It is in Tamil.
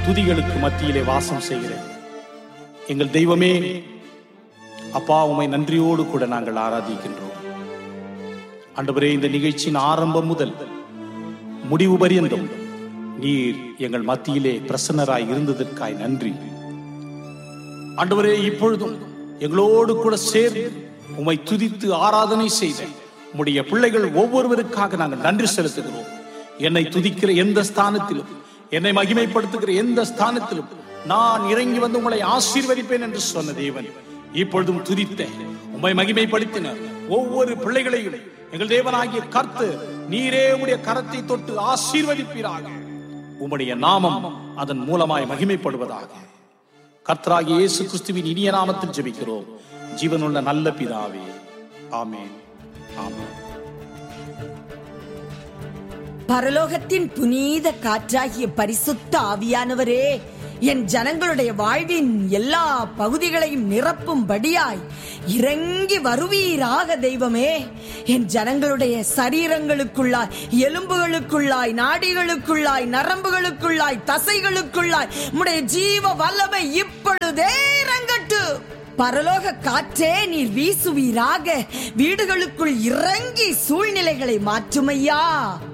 துதிகளுக்கு மத்தியிலே வாசம் செய்கிறேன் எங்கள் தெய்வமே அப்பா உமை நன்றியோடு கூட நாங்கள் ஆராதிக்கின்றோம் ஆண்டவரே இந்த நிகழ்ச்சியின் ஆரம்பம் முதல் முடிவு பரியந்தம் நீர் எங்கள் மத்தியிலே பிரசன்னராய் இருந்ததற்காய் நன்றி ஆண்டவரே இப்பொழுதும் எங்களோடு கூட சேர்ந்து உம்மை துதித்து ஆராதனை செய்த உம்முடைய பிள்ளைகள் ஒவ்வொருவருக்காக நாங்கள் நன்றி செலுத்துகிறோம் என்னை துதிக்கிற எந்த ஸ்தானத்திலும் என்னை மகிமைப்படுத்துகிற எந்த ஸ்தானத்திலும் நான் இறங்கி வந்து உங்களை ஆசீர்வதிப்பேன் என்று சொன்ன தேவன் இப்பொழுதும் துதித்த உம்மை மகிமைப்படுத்தின ஒவ்வொரு பிள்ளைகளையும் எங்கள் தேவனாகிய கர்த்து நீரே உடைய கரத்தை தொட்டு ஆசீர்வதிப்பீராக உம்முடைய நாமம் அதன் மூலமாய் மகிமைப்படுவதாக கர்த்தராகிய இயேசு கிறிஸ்துவின் இனிய நாமத்தில் ஜெபிக்கிறோம் ஜீவனுள்ள நல்ல பிதாவே ஆமென் ஆமென் பரலோகத்தின் புனித காற்றாகிய பரிசுத்த ஆவியானவரே என் ஜனங்களுடைய வாழ்வின் எல்லா பகுதிகளையும் நிரப்பும்படியாய் இறங்கி வருவீராக தெய்வமே என் ஜனங்களுடைய சரீரங்களுக்குள்ளாய் எலும்புகளுக்குள்ளாய் நாடிகளுக்குள்ளாய் நரம்புகளுக்குள்ளாய் தசைகளுக்குள்ளாய் உம்முடைய ஜீவ வல்லமை இப்பொழுதே இறங்கட்டு பரலோக காற்றே நீர் வீசுவீராக வீடுகளுக்குள் இறங்கி சூழ்நிலைகளை மாற்றுமையா